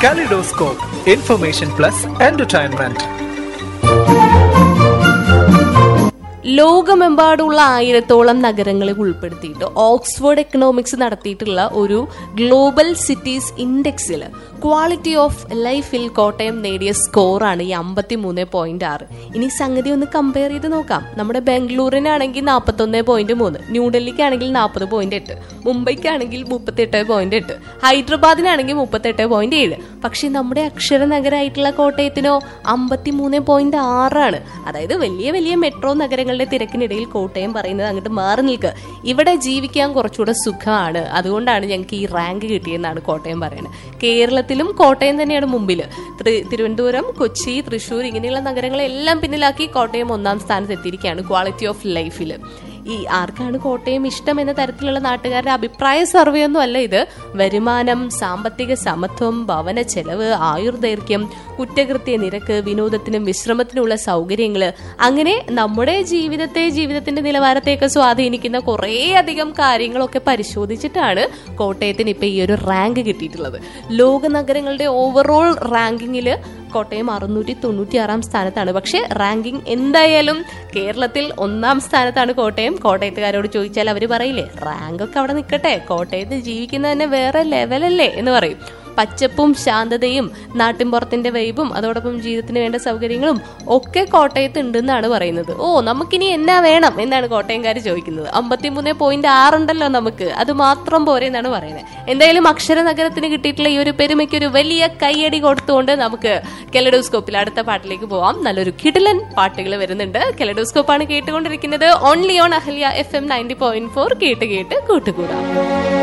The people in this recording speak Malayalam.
Kaleidoscope, information plus entertainment. ലോകമെമ്പാടുള്ള ആയിരത്തോളം നഗരങ്ങളെ ഉൾപ്പെടുത്തിയിട്ട് ഓക്സ്ഫോർഡ് എക്കണോമിക്സ് നടത്തിയിട്ടുള്ള ഒരു ഗ്ലോബൽ സിറ്റീസ് ഇൻഡെക്സിൽ ക്വാളിറ്റി ഓഫ് ലൈഫിൽ കോട്ടയം നേടിയ സ്കോറാണ് ഈ അമ്പത്തി മൂന്ന് പോയിന്റ് ആറ് ഇനി സംഗതി ഒന്ന് കമ്പയർ ചെയ്ത് നോക്കാം നമ്മുടെ ബാംഗ്ലൂരിനാണെങ്കിൽ നാൽപ്പത്തൊന്ന് പോയിന്റ് മൂന്ന് ന്യൂഡൽഹിക്കാണെങ്കിൽ നാൽപ്പത് പോയിന്റ് എട്ട് മുംബൈക്കാണെങ്കിൽ മുപ്പത്തെട്ട് പോയിന്റ് എട്ട് ഹൈദരാബാദിനാണെങ്കിൽ മുപ്പത്തെട്ട് പോയിന്റ് ഏഴ് പക്ഷെ നമ്മുടെ അക്ഷര നഗരമായിട്ടുള്ള കോട്ടയത്തിനോ അമ്പത്തി മൂന്ന് പോയിന്റ് ആറാണ് അതായത് വലിയ വലിയ മെട്രോ നഗരങ്ങളുടെ തിരക്കിനിടയിൽ കോട്ടയം പറയുന്നത് അങ്ങോട്ട് മാറി നിൽക്കുക ഇവിടെ ജീവിക്കാൻ കുറച്ചുകൂടെ സുഖമാണ് അതുകൊണ്ടാണ് ഞങ്ങൾക്ക് ഈ റാങ്ക് കിട്ടിയെന്നാണ് കോട്ടയം പറയുന്നത് കേരളത്തിലും കോട്ടയം തന്നെയാണ് മുമ്പിൽ തിരുവനന്തപുരം കൊച്ചി തൃശ്ശൂർ ഇങ്ങനെയുള്ള നഗരങ്ങളെല്ലാം പിന്നിലാക്കി കോട്ടയം ഒന്നാം സ്ഥാനത്ത് എത്തിയിരിക്കുകയാണ് ക്വാളിറ്റി ഓഫ് ലൈഫിൽ ഈ ആർക്കാണ് കോട്ടയം ഇഷ്ടം എന്ന തരത്തിലുള്ള നാട്ടുകാരുടെ അഭിപ്രായ സർവേ ഒന്നും അല്ല ഇത് വരുമാനം സാമ്പത്തിക സമത്വം ഭവന ചെലവ് ആയുർദൈർഘ്യം കുറ്റകൃത്യ നിരക്ക് വിനോദത്തിനും വിശ്രമത്തിനുള്ള സൗകര്യങ്ങള് അങ്ങനെ നമ്മുടെ ജീവിതത്തെ ജീവിതത്തിന്റെ നിലവാരത്തെയൊക്കെ സ്വാധീനിക്കുന്ന കുറേ അധികം കാര്യങ്ങളൊക്കെ പരിശോധിച്ചിട്ടാണ് കോട്ടയത്തിന് ഇപ്പൊ ഈ ഒരു റാങ്ക് കിട്ടിയിട്ടുള്ളത് ലോക നഗരങ്ങളുടെ ഓവറോൾ റാങ്കിങ്ങിൽ കോട്ടയം അറുന്നൂറ്റി തൊണ്ണൂറ്റി ആറാം സ്ഥാനത്താണ് പക്ഷേ റാങ്കിങ് എന്തായാലും കേരളത്തിൽ ഒന്നാം സ്ഥാനത്താണ് കോട്ടയം കോട്ടയത്തുകാരോട് ചോദിച്ചാൽ അവർ പറയില്ലേ റാങ്ക് ഒക്കെ അവിടെ നിൽക്കട്ടെ കോട്ടയത്ത് ജീവിക്കുന്നത് തന്നെ വേറെ ലെവലല്ലേ എന്ന് പറയും പച്ചപ്പും ശാന്തതയും നാട്ടിൻപുറത്തിന്റെ വൈബും അതോടൊപ്പം ജീവിതത്തിന് വേണ്ട സൗകര്യങ്ങളും ഒക്കെ കോട്ടയത്ത് ഉണ്ടെന്നാണ് പറയുന്നത് ഓ നമുക്കിനി എന്നാ വേണം എന്നാണ് കോട്ടയംകാർ ചോദിക്കുന്നത് അമ്പത്തിമൂന്ന് പോയിന്റ് ആറുണ്ടല്ലോ നമുക്ക് അത് മാത്രം പോരെ എന്നാണ് പറയുന്നത് എന്തായാലും അക്ഷര നഗരത്തിന് കിട്ടിയിട്ടുള്ള ഈ ഒരു പെരുമയ്ക്ക് ഒരു വലിയ കൈയടി കൊടുത്തുകൊണ്ട് നമുക്ക് കെലഡോസ്കോപ്പിൽ അടുത്ത പാട്ടിലേക്ക് പോവാം നല്ലൊരു കിടിലൻ പാട്ടുകൾ വരുന്നുണ്ട് കെലഡോസ്കോപ്പാണ് കേട്ടുകൊണ്ടിരിക്കുന്നത് only on Ahalya F M ninety point four കേട്ട് കേട്ട് കൂട്ടുകൂടാം